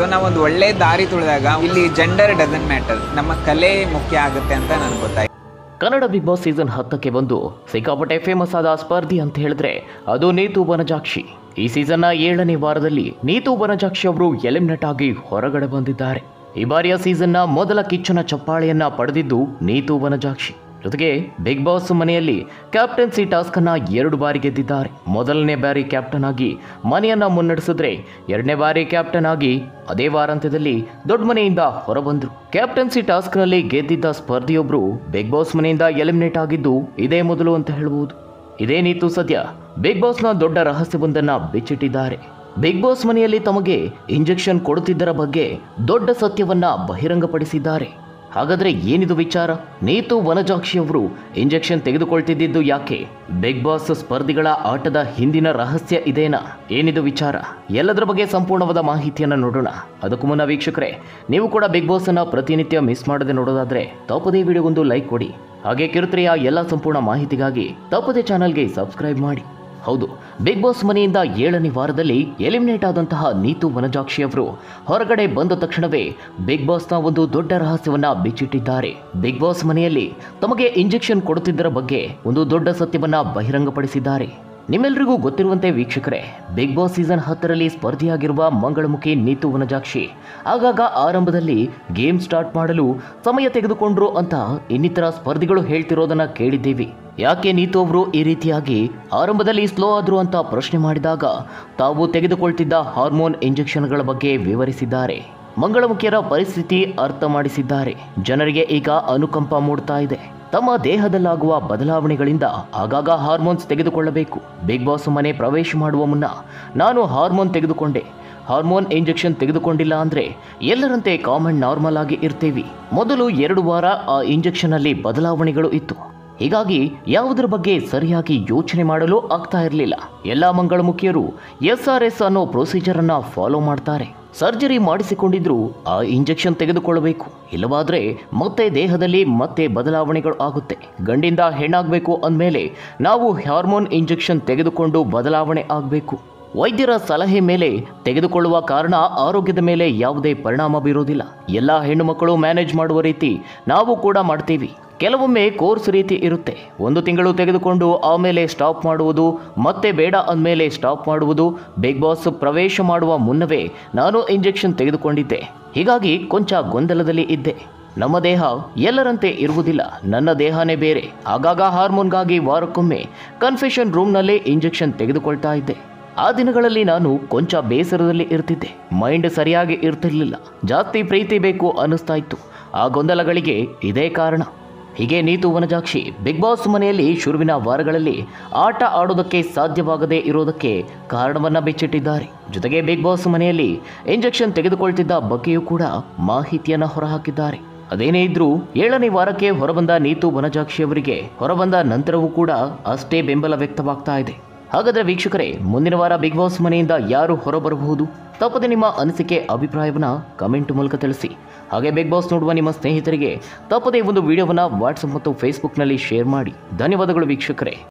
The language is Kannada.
ಸೊ ನಾವು ಒಂದು ಒಳ್ಳೆ ದಾರಿ ತುಳಿದಾಗ ಇಲ್ಲಿ ಜೆಂಡರ್ ಡಸನ್ ಮ್ಯಾಟರ್ ನಮ್ಮ ಕಲೆ ಮುಖ್ಯ ಆಗುತ್ತೆ ಅಂತ ನನಗೆ ಗೊತ್ತಾಯ್ತು ಕನ್ನಡ ಬಿಗ್ ಬಾಸ್ ಸೀಸನ್ ಹತ್ತಕ್ಕೆ ಬಂದು ಸಿಕ್ಕಾಪಟ್ಟೆ ಫೇಮಸ್ ಆದ ಸ್ಪರ್ಧಿ ಅಂತ ಹೇಳಿದ್ರೆ ಅದು ನೀತು ಬನಜಾಕ್ಷಿ ಈ ಸೀಸನ್ನ ಏಳನೇ ವಾರದಲ್ಲಿ ನೀತು ಬನಜಾಕ್ಷಿ ಅವರು ಎಲಿಮಿನೇಟ್ ಆಗಿ ಹೊರಗಡೆ ಬಂದಿದ್ದಾರೆ ಈ ಬಾರಿಯ ಸೀಸನ್ನ ಮೊದಲ ಕಿಚ್ಚನ ಚಪ್ಪಾಳೆಯನ್ನ ಪಡೆದಿದ್ದು ನೀತು ಬನಜಾಕ್ಷಿ ಜೊತೆಗೆ ಬಿಗ್ ಬಾಸ್ ಮನೆಯಲ್ಲಿ ಕ್ಯಾಪ್ಟನ್ಸಿ ಟಾಸ್ಕ್ ಅನ್ನ ಎರಡು ಬಾರಿ ಗೆದ್ದಿದ್ದಾರೆ ಮೊದಲನೇ ಬಾರಿ ಕ್ಯಾಪ್ಟನ್ ಆಗಿ ಮನೆಯನ್ನ ಮುನ್ನಡೆಸಿದ್ರೆ ಎರಡನೇ ಬಾರಿ ಕ್ಯಾಪ್ಟನ್ ಆಗಿ ಅದೇ ವಾರಾಂತ್ಯದಲ್ಲಿ ದೊಡ್ಡ ಮನೆಯಿಂದ ಹೊರಬಂದ್ರು ಕ್ಯಾಪ್ಟನ್ಸಿ ಟಾಸ್ಕ್ ನಲ್ಲಿ ಗೆದ್ದಿದ್ದ ಸ್ಪರ್ಧಿಯೊಬ್ರು ಬಿಗ್ ಬಾಸ್ ಮನೆಯಿಂದ ಎಲಿಮಿನೇಟ್ ಆಗಿದ್ದು ಇದೇ ಮೊದಲು ಅಂತ ಹೇಳ್ಬೋದು ಇದೇ ನೀತು ಸದ್ಯ ಬಿಗ್ ಬಾಸ್ನ ದೊಡ್ಡ ರಹಸ್ಯವೊಂದನ್ನ ಬಿಚ್ಚಿಟ್ಟಿದ್ದಾರೆ ಬಿಗ್ ಬಾಸ್ ಮನೆಯಲ್ಲಿ ತಮಗೆ ಇಂಜೆಕ್ಷನ್ ಕೊಡುತ್ತಿದ್ದರ ಬಗ್ಗೆ ದೊಡ್ಡ ಸತ್ಯವನ್ನ ಬಹಿರಂಗಪಡಿಸಿದ್ದಾರೆ ಹಾಗಾದ್ರೆ ಏನಿದು ವಿಚಾರ ನೀತು ವನಜಾಕ್ಷಿ ಅವರು ಇಂಜೆಕ್ಷನ್ ತೆಗೆದುಕೊಳ್ತಿದ್ದಿದ್ದು ಯಾಕೆ ಬಿಗ್ ಬಾಸ್ ಸ್ಪರ್ಧಿಗಳ ಆಟದ ಹಿಂದಿನ ರಹಸ್ಯ ಇದೇನಾ ಏನಿದು ವಿಚಾರ ಎಲ್ಲದರ ಬಗ್ಗೆ ಸಂಪೂರ್ಣವಾದ ಮಾಹಿತಿಯನ್ನು ನೋಡೋಣ ಅದಕ್ಕೂ ಮುನ್ನ ವೀಕ್ಷಕರೇ ನೀವು ಕೂಡ ಬಿಗ್ ಬಾಸ್ ಅನ್ನ ಪ್ರತಿನಿತ್ಯ ಮಿಸ್ ಮಾಡದೆ ನೋಡೋದಾದ್ರೆ ತಪ್ಪದೇ ವಿಡಿಯೋಗೊಂದು ಲೈಕ್ ಕೊಡಿ ಹಾಗೆ ಕಿರುತೆರೆಯ ಎಲ್ಲ ಸಂಪೂರ್ಣ ಮಾಹಿತಿಗಾಗಿ ತಪ್ಪದೇ ಚಾನಲ್ಗೆ ಸಬ್ಸ್ಕ್ರೈಬ್ ಮಾಡಿ ಹೌದು ಬಿಗ್ ಬಾಸ್ ಮನೆಯಿಂದ ಏಳನೇ ವಾರದಲ್ಲಿ ಎಲಿಮಿನೇಟ್ ಆದಂತಹ ನೀತು ವನಜಾಕ್ಷಿ ಅವರು ಹೊರಗಡೆ ಬಂದ ತಕ್ಷಣವೇ ಬಿಗ್ ಬಾಸ್ನ ಒಂದು ದೊಡ್ಡ ರಹಸ್ಯವನ್ನ ಬಿಚ್ಚಿಟ್ಟಿದ್ದಾರೆ ಬಿಗ್ ಬಾಸ್ ಮನೆಯಲ್ಲಿ ತಮಗೆ ಇಂಜೆಕ್ಷನ್ ಕೊಡುತ್ತಿದ್ದರ ಬಗ್ಗೆ ಒಂದು ದೊಡ್ಡ ಸತ್ಯವನ್ನ ಬಹಿರಂಗಪಡಿಸಿದ್ದಾರೆ ನಿಮ್ಮೆಲ್ಲರಿಗೂ ಗೊತ್ತಿರುವಂತೆ ವೀಕ್ಷಕರೇ ಬಿಗ್ ಬಾಸ್ ಸೀಸನ್ ಹತ್ತರಲ್ಲಿ ಸ್ಪರ್ಧಿಯಾಗಿರುವ ಮಂಗಳಮುಖಿ ನೀತು ವನಜಾಕ್ಷಿ ಆಗಾಗ ಆರಂಭದಲ್ಲಿ ಗೇಮ್ ಸ್ಟಾರ್ಟ್ ಮಾಡಲು ಸಮಯ ತೆಗೆದುಕೊಂಡ್ರು ಅಂತ ಇನ್ನಿತರ ಸ್ಪರ್ಧಿಗಳು ಹೇಳ್ತಿರೋದನ್ನ ಕೇಳಿದ್ದೀವಿ ಯಾಕೆ ನೀತು ಅವರು ಈ ರೀತಿಯಾಗಿ ಆರಂಭದಲ್ಲಿ ಸ್ಲೋ ಆದ್ರು ಅಂತ ಪ್ರಶ್ನೆ ಮಾಡಿದಾಗ ತಾವು ತೆಗೆದುಕೊಳ್ತಿದ್ದ ಹಾರ್ಮೋನ್ ಇಂಜೆಕ್ಷನ್ಗಳ ಬಗ್ಗೆ ವಿವರಿಸಿದ್ದಾರೆ ಮಂಗಳಮುಖಿಯರ ಪರಿಸ್ಥಿತಿ ಅರ್ಥ ಮಾಡಿಸಿದ್ದಾರೆ ಜನರಿಗೆ ಈಗ ಅನುಕಂಪ ಮೂಡ್ತಾ ಇದೆ ತಮ್ಮ ದೇಹದಲ್ಲಾಗುವ ಬದಲಾವಣೆಗಳಿಂದ ಆಗಾಗ ಹಾರ್ಮೋನ್ಸ್ ತೆಗೆದುಕೊಳ್ಳಬೇಕು ಬಿಗ್ ಬಾಸ್ ಮನೆ ಪ್ರವೇಶ ಮಾಡುವ ಮುನ್ನ ನಾನು ಹಾರ್ಮೋನ್ ತೆಗೆದುಕೊಂಡೆ ಹಾರ್ಮೋನ್ ಇಂಜೆಕ್ಷನ್ ತೆಗೆದುಕೊಂಡಿಲ್ಲ ಅಂದ್ರೆ ಎಲ್ಲರಂತೆ ಕಾಮನ್ ನಾರ್ಮಲ್ ಆಗಿ ಇರ್ತೀವಿ ಮೊದಲು ಎರಡು ವಾರ ಆ ಇಂಜೆಕ್ಷನ್ ಅಲ್ಲಿ ಬದಲಾವಣೆಗಳು ಇತ್ತು ಹೀಗಾಗಿ ಯಾವುದರ ಬಗ್ಗೆ ಸರಿಯಾಗಿ ಯೋಚನೆ ಮಾಡಲು ಆಗ್ತಾ ಇರಲಿಲ್ಲ ಎಲ್ಲ ಮಂಗಳಮುಖಿಯರು ಎಸ್ ಆರ್ ಎಸ್ ಅನ್ನೋ ಪ್ರೊಸೀಜರ್ ಅನ್ನ ಫಾಲೋ ಮಾಡ್ತಾರೆ ಸರ್ಜರಿ ಮಾಡಿಸಿಕೊಂಡಿದ್ರು ಆ ಇಂಜೆಕ್ಷನ್ ತೆಗೆದುಕೊಳ್ಳಬೇಕು ಇಲ್ಲವಾದ್ರೆ ಮತ್ತೆ ದೇಹದಲ್ಲಿ ಮತ್ತೆ ಬದಲಾವಣೆಗಳು ಆಗುತ್ತೆ ಗಂಡಿಂದ ಹೆಣ್ಣಾಗಬೇಕು ಅಂದಮೇಲೆ ನಾವು ಹಾರ್ಮೋನ್ ಇಂಜೆಕ್ಷನ್ ತೆಗೆದುಕೊಂಡು ಬದಲಾವಣೆ ಆಗಬೇಕು ವೈದ್ಯರ ಸಲಹೆ ಮೇಲೆ ತೆಗೆದುಕೊಳ್ಳುವ ಕಾರಣ ಆರೋಗ್ಯದ ಮೇಲೆ ಯಾವುದೇ ಪರಿಣಾಮ ಬೀರೋದಿಲ್ಲ ಎಲ್ಲ ಹೆಣ್ಣು ಮಕ್ಕಳು ಮ್ಯಾನೇಜ್ ಮಾಡುವ ರೀತಿ ನಾವು ಕೂಡ ಮಾಡ್ತೀವಿ ಕೆಲವೊಮ್ಮೆ ಕೋರ್ಸ್ ರೀತಿ ಇರುತ್ತೆ ಒಂದು ತಿಂಗಳು ತೆಗೆದುಕೊಂಡು ಆಮೇಲೆ ಸ್ಟಾಪ್ ಮಾಡುವುದು ಮತ್ತೆ ಬೇಡ ಅಂದಮೇಲೆ ಸ್ಟಾಪ್ ಮಾಡುವುದು ಬಿಗ್ ಬಾಸ್ ಪ್ರವೇಶ ಮಾಡುವ ಮುನ್ನವೇ ನಾನು ಇಂಜೆಕ್ಷನ್ ತೆಗೆದುಕೊಂಡಿದ್ದೆ ಹೀಗಾಗಿ ಕೊಂಚ ಗೊಂದಲದಲ್ಲಿ ಇದ್ದೆ ನಮ್ಮ ದೇಹ ಎಲ್ಲರಂತೆ ಇರುವುದಿಲ್ಲ ನನ್ನ ದೇಹನೇ ಬೇರೆ ಆಗಾಗ ಹಾರ್ಮೋನ್ಗಾಗಿ ವಾರಕ್ಕೊಮ್ಮೆ ಕನ್ಫೆಷನ್ ರೂಮ್ನಲ್ಲೇ ಇಂಜೆಕ್ಷನ್ ತೆಗೆದುಕೊಳ್ತಾ ಇದ್ದೆ ಆ ದಿನಗಳಲ್ಲಿ ನಾನು ಕೊಂಚ ಬೇಸರದಲ್ಲಿ ಇರ್ತಿದ್ದೆ ಮೈಂಡ್ ಸರಿಯಾಗಿ ಇರ್ತಿರ್ಲಿಲ್ಲ ಜಾಸ್ತಿ ಪ್ರೀತಿ ಬೇಕು ಅನ್ನಿಸ್ತಾ ಇತ್ತು ಆ ಗೊಂದಲಗಳಿಗೆ ಇದೇ ಕಾರಣ ಹೀಗೆ ನೀತು ವನಜಾಕ್ಷಿ ಬಿಗ್ ಬಾಸ್ ಮನೆಯಲ್ಲಿ ಶುರುವಿನ ವಾರಗಳಲ್ಲಿ ಆಟ ಆಡೋದಕ್ಕೆ ಸಾಧ್ಯವಾಗದೇ ಇರೋದಕ್ಕೆ ಕಾರಣವನ್ನ ಬಿಚ್ಚಿಟ್ಟಿದ್ದಾರೆ ಜೊತೆಗೆ ಬಿಗ್ ಬಾಸ್ ಮನೆಯಲ್ಲಿ ಇಂಜೆಕ್ಷನ್ ತೆಗೆದುಕೊಳ್ತಿದ್ದ ಬಗ್ಗೆಯೂ ಕೂಡ ಮಾಹಿತಿಯನ್ನ ಹೊರಹಾಕಿದ್ದಾರೆ ಅದೇನೇ ಇದ್ರೂ ಏಳನೇ ವಾರಕ್ಕೆ ಹೊರಬಂದ ನೀತು ವನಜಾಕ್ಷಿ ಅವರಿಗೆ ಹೊರಬಂದ ನಂತರವೂ ಕೂಡ ಅಷ್ಟೇ ಬೆಂಬಲ ವ್ಯಕ್ತವಾಗ್ತಾ ಇದೆ ಹಾಗಾದ್ರೆ ವೀಕ್ಷಕರೇ ಮುಂದಿನ ವಾರ ಬಿಗ್ ಬಾಸ್ ಮನೆಯಿಂದ ಯಾರು ಹೊರಬರಬಹುದು ತಪ್ಪದೆ ನಿಮ್ಮ ಅನಿಸಿಕೆ ಅಭಿಪ್ರಾಯವನ್ನ ಕಮೆಂಟ್ ಮೂಲಕ ತಿಳಿಸಿ ಹಾಗೆ ಬಿಗ್ ಬಾಸ್ ನೋಡುವ ನಿಮ್ಮ ಸ್ನೇಹಿತರಿಗೆ ತಪ್ಪದೆ ಒಂದು ವಿಡಿಯೋವನ್ನ ವಾಟ್ಸಪ್ ಮತ್ತು ಫೇಸ್ಬುಕ್ನಲ್ಲಿ ಶೇರ್ ಮಾಡಿ ಧನ್ಯವಾದಗಳು ವೀಕ್ಷಕರೇ